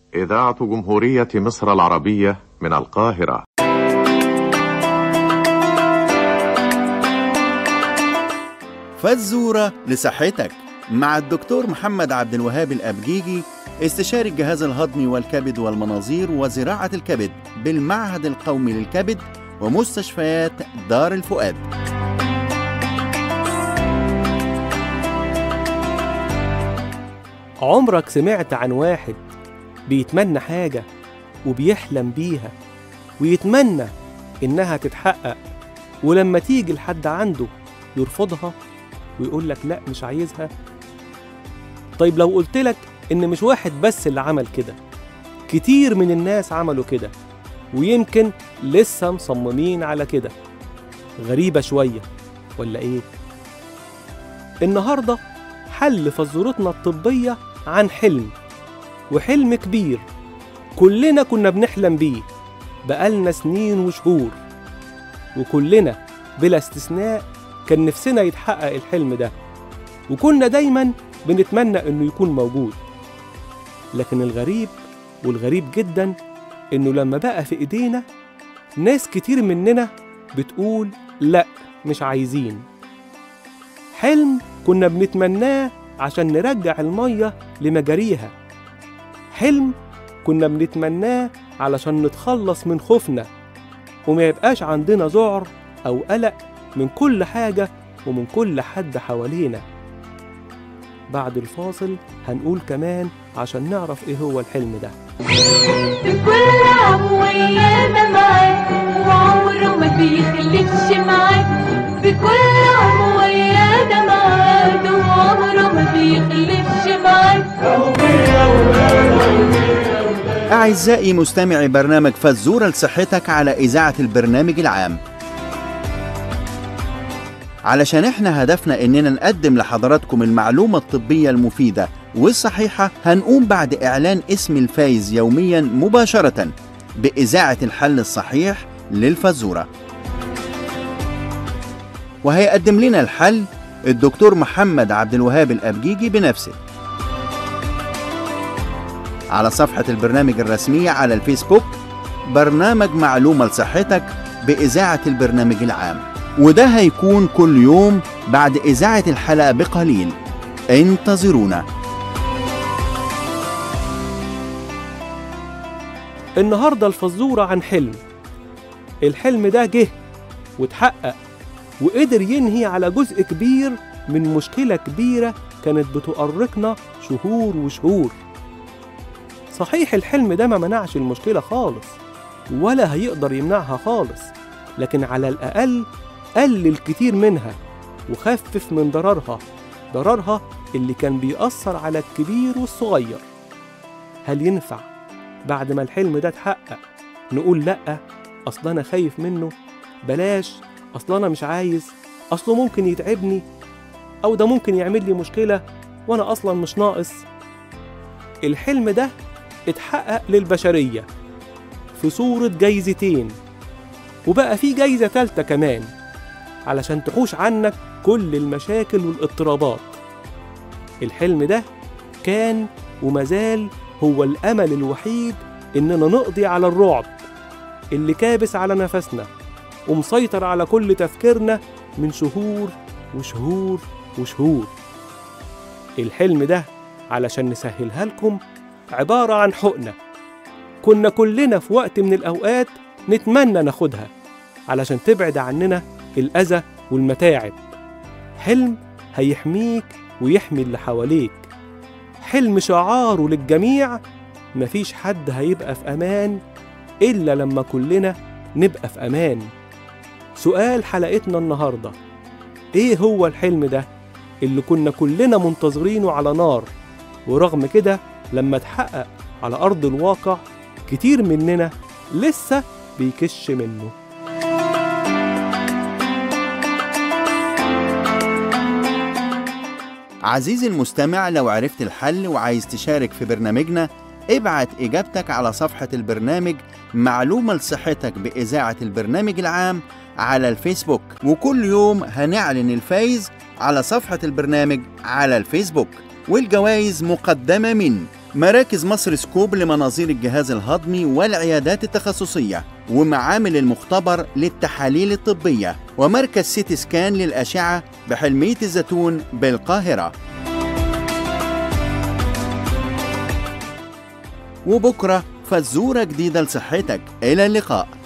إذاعة جمهورية مصر العربية من القاهرة فزورة لصحتك مع الدكتور محمد عبد الوهاب الأبجيجي استشاري الجهاز الهضمي والكبد والمناظير وزراعة الكبد بالمعهد القومي للكبد ومستشفيات دار الفؤاد عمرك سمعت عن واحد بيتمنى حاجة وبيحلم بيها ويتمنى إنها تتحقق ولما تيجي لحد عنده يرفضها ويقول لك لا مش عايزها طيب لو قلت لك إن مش واحد بس اللي عمل كده كتير من الناس عملوا كده ويمكن لسه مصممين على كده غريبة شوية ولا إيه؟ النهاردة حل فزورتنا الطبية عن حلم وحلم كبير كلنا كنا بنحلم بيه بقالنا سنين وشهور وكلنا بلا استثناء كان نفسنا يتحقق الحلم ده وكنا دايما بنتمنى انه يكون موجود لكن الغريب والغريب جدا انه لما بقى في ايدينا ناس كتير مننا بتقول لا مش عايزين حلم كنا بنتمناه عشان نرجع المية لمجاريها حلم كنا بنتمناه علشان نتخلص من خوفنا وما يبقاش عندنا ذعر أو قلق من كل حاجة ومن كل حد حوالينا بعد الفاصل هنقول كمان عشان نعرف ايه هو الحلم ده بكل عام ويانا معاك وعمره ما بيخلفش معاك بكل عام ويانا معاك وعمره ما بيخلفش معاك أعزائي مستمعي برنامج فزورة لصحتك على إذاعة البرنامج العام علشان احنا هدفنا اننا نقدم لحضراتكم المعلومة الطبية المفيدة والصحيحة هنقوم بعد اعلان اسم الفايز يوميا مباشرة بإذاعة الحل الصحيح للفزورة وهيقدم لنا الحل الدكتور محمد عبد الوهاب الأبجيجي بنفسه على صفحة البرنامج الرسمية على الفيسبوك برنامج معلومة لصحتك بإذاعة البرنامج العام وده هيكون كل يوم بعد إذاعة الحلقة بقليل انتظرونا النهاردة الفزورة عن حلم الحلم ده جه واتحقق وقدر ينهي على جزء كبير من مشكلة كبيرة كانت بتؤرقنا شهور وشهور صحيح الحلم ده ما منعش المشكلة خالص ولا هيقدر يمنعها خالص لكن على الأقل قلل كتير منها وخفف من ضررها ضررها اللي كان بيأثر على الكبير والصغير هل ينفع بعد ما الحلم ده اتحقق نقول لأ أصل أنا خايف منه بلاش أصل أنا مش عايز أصله ممكن يتعبني أو ده ممكن يعمل لي مشكلة وأنا أصلا مش ناقص الحلم ده اتحقق للبشرية في صورة جايزتين وبقى في جايزة تالتة كمان علشان تحوش عنك كل المشاكل والاضطرابات الحلم ده كان ومازال هو الأمل الوحيد إننا نقضي على الرعب اللي كابس على نفسنا ومسيطر على كل تفكيرنا من شهور وشهور وشهور الحلم ده علشان نسهلها لكم عبارة عن حقنة كنا كلنا في وقت من الأوقات نتمنى ناخدها علشان تبعد عننا الأذى والمتاعب حلم هيحميك ويحمي اللي حواليك حلم شعاره للجميع مفيش حد هيبقى في أمان إلا لما كلنا نبقى في أمان سؤال حلقتنا النهاردة إيه هو الحلم ده اللي كنا كلنا منتظرينه على نار ورغم كده لما اتحقق على أرض الواقع كتير مننا لسه بيكش منه عزيزي المستمع لو عرفت الحل وعايز تشارك في برنامجنا ابعت إجابتك على صفحة البرنامج معلومة لصحتك بإذاعة البرنامج العام على الفيسبوك وكل يوم هنعلن الفايز على صفحة البرنامج على الفيسبوك والجوائز مقدمة من مراكز مصر سكوب لمناظير الجهاز الهضمي والعيادات التخصصية ومعامل المختبر للتحاليل الطبية ومركز سيتي سكان للأشعة بحلمية الزيتون بالقاهرة وبكرة فزورة جديدة لصحتك إلى اللقاء